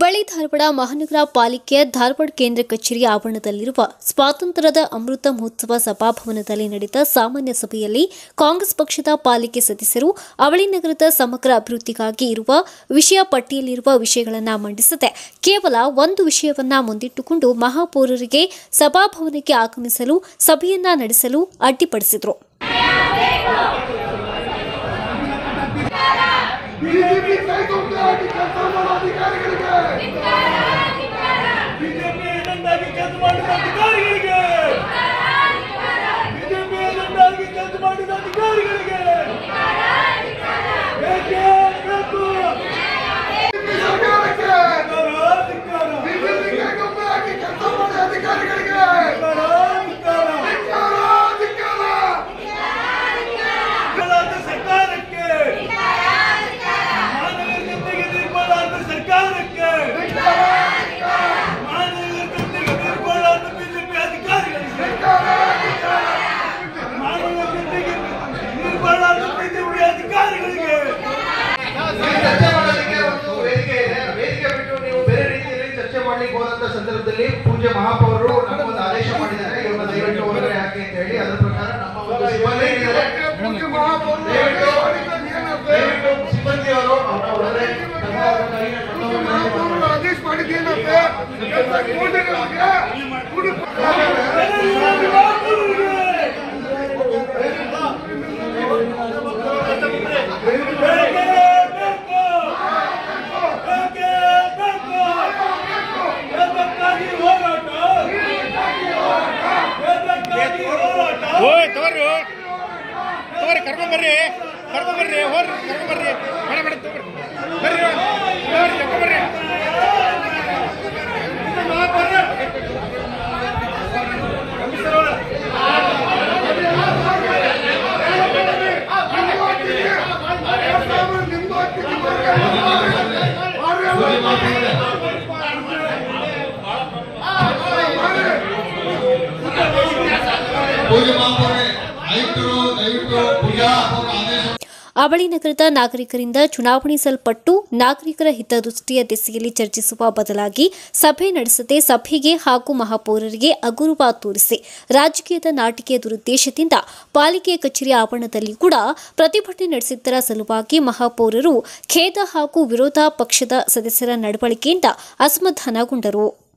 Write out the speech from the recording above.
ಹುಬ್ಬಳ್ಳಿ ಧಾರವಾಡ ಮಹಾನಗರ ಪಾಲಿಕೆಯ ಧಾರವಾಡ ಕೇಂದ್ರ ಕಚೇರಿ ಆವರಣದಲ್ಲಿರುವ ಸ್ವಾತಂತ್ರ್ಯದ ಅಮೃತ ಮಹೋತ್ಸವ ಸಭಾಭವನದಲ್ಲಿ ನಡೆದ ಸಾಮಾನ್ಯ ಸಭೆಯಲ್ಲಿ ಕಾಂಗ್ರೆಸ್ ಪಕ್ಷದ ಪಾಲಿಕೆ ಸದಸ್ಯರು ಅವಳಿ ನಗರದ ಸಮಗ್ರ ಅಭಿವೃದ್ಧಿಗಾಗಿ ಇರುವ ವಿಷಯ ಪಟ್ಟಿಯಲ್ಲಿರುವ ವಿಷಯಗಳನ್ನು ಮಂಡಿಸದೆ ಕೇವಲ ಒಂದು ವಿಷಯವನ್ನ ಮುಂದಿಟ್ಟುಕೊಂಡು ಮಹಾಪೌರರಿಗೆ ಸಭಾಭವನಕ್ಕೆ ಆಗಮಿಸಲು ಸಭೆಯನ್ನ ನಡೆಸಲು ಅಡ್ಡಿಪಡಿಸಿದರು ಬಿಜೆಪಿ ಕೈಗೊಂಡಾಗಿ ಕೆಲಸ ಮಾಡೋ ಅಧಿಕಾರಿಗಳಿಗೆ ಬಿಜೆಪಿ ಏಜೆಂಟಾಗಿ ಕೆಲಸ ಮಾಡಿದ ಅಧಿಕಾರಿಗಳಿಗೆ ಬಿಜೆಪಿ ಏಜೆಂಟಾಗಿ ಕೆಲಸ ಮಾಡಿದ ಅಧಿಕಾರಿಗಳಿಗೆ ಬೇಕೇ ಬೇಕು ಸರ್ಕಾರಕ್ಕೆ ಧಿಕ್ಕಾರ, ಧಿಕ್ಕಾರ, ಬಿಜೆಪಿ ಕೈಗೊಂಡಾಗಿ ಕೆಲಸ ಮಾಡೋ ಅಧಿಕಾರಿಗಳಿಗೆ ಧಿಕ್ಕಾರ, ಧಿಕ್ಕಾರ. ಧಿಕ್ಕಾರ, ಧಿಕ್ಕಾರ. ನಿರ್ಮಲಾದ ಸರ್ಕಾರಕ್ಕೆ ಮಾನವರ ಜೊತೆಗೆ ನಿರ್ಮಲಾದ ಸರ್ಕಾರಕ್ಕೆ ಮಾನವರ ಜೊತೆಗೆ ನಿರ್ಮಲಾದ ಬಿಜೆಪಿ ಅಧಿಕಾರಿಗಳಿಗೆ ಮಾನವರ ಜೊತೆಗೆ ನಿರ್ಮಲಾದ ಬಿಜೆಪಿ ಅಧಿಕಾರಿಗಳಿಗೆ ಚರ್ಚೆ ಮಾಡೋದಕ್ಕೆ ಒಂದು ವೇದಿಕೆ ಇದೆ ವೇದಿಕೆ ಬಿಟ್ಟು ನೀವು ಬೇರೆ ರೀತಿಯಲ್ಲಿ ಚರ್ಚೆ ಮಾಡ್ಲಿಕ್ಕೆ ಹೋದಂತ ಸಂದರ್ಭದಲ್ಲಿ ಪೂಜ್ಯ ಮಹಾಪೌರರು ನಮಗೊಂದು ಆದೇಶ ಮಾಡಿದ್ದಾರೆ ಇವ್ರನ್ನ ದಯವಿಟ್ಟು ಹೊರಗಡೆ ಹಾಕಿ ಅಂತ ಹೇಳಿ ಅದರ ಪ್ರಕಾರ ನಮ್ಮ ಒಂದು ಸಿಬ್ಬಂದಿ ಏನಿದ್ದಾರೆ, ಪೂಜ್ಯ ಮಹಾಪೌರರು ದಯವಿಟ್ಟು ಮಾಡಿದ್ದನ್ನು ಏನಂತೆ? ದಯವಿಟ್ಟು ಸಿಬ್ಬಂದಿ ಅವರು ಅವ್ರನ್ನ ಹೊರಗಡೆ ಕರ್ಕೊಂಡು ಪೂಜ್ಯ ಹೋಗಿ ಮಹಾಪೌರರು ಆದೇಶ ಮಾಡಿದ್ದೇನಂತೆ ಕೆಲಸ ಕೂಡಿರೋರಿಗೆ ಕೂಡಿ ಓಯ್ ತಗೋರಿ ತಗೋರಿ ಕರ್ಕೊಂಡ್ ಬರ್ರಿ ಕರ್ಕೊಂಡ್ ಬರ್ರಿ ಹೋರಿ ಕರ್ಕೊಂಡ್ ಬರ್ರಿ ಬೇಡ ಬೇಡ ತಗೋರಿ ಬರ್ರಿ ತಗೋರಿ ಕರ್ಕೊಂಡ್ ಬರ್ರಿ ನಿಮ್ದು ಹಾಕಿ ಪೂಜೆ ಮಹಾಪೌರೆ ಆಯುಕ್ತರು ದಯವಿಟ್ಟು ಪೂಜಾ ಅವರ ಆದೇಶ ಅವಳಿ ನಗರದ ನಾಗರಿಕರಿಂದ ಚುನಾವಣಿಸಲ್ಪಟ್ಟು ನಾಗರಿಕರ ಹಿತದೃಷ್ಟಿಯ ದಿಸೆಯಲ್ಲಿ ಚರ್ಚಿಸುವ ಬದಲಾಗಿ ಸಭೆ ನಡೆಸದೆ ಸಭೆಗೆ ಹಾಗೂ ಮಹಾಪೌರರಿಗೆ ಅಗುರುವ ತೋರಿಸಿ ರಾಜಕೀಯದ ನಾಟಿಕೆಯ ದುರುದ್ದೇಶದಿಂದ ಪಾಲಿಕೆ ಕಚೇರಿ ಆವರಣದಲ್ಲಿ ಕೂಡ ಪ್ರತಿಭಟನೆ ನಡೆಸಿದ್ದರ ಸಲುವಾಗಿ ಮಹಾಪೌರರು ಖೇದ ಹಾಗೂ ವಿರೋಧ ಪಕ್ಷದ ಸದಸ್ಯರ ನಡವಳಿಕೆಯಿಂದ ಅಸಮಾಧಾನಗೊಂಡರು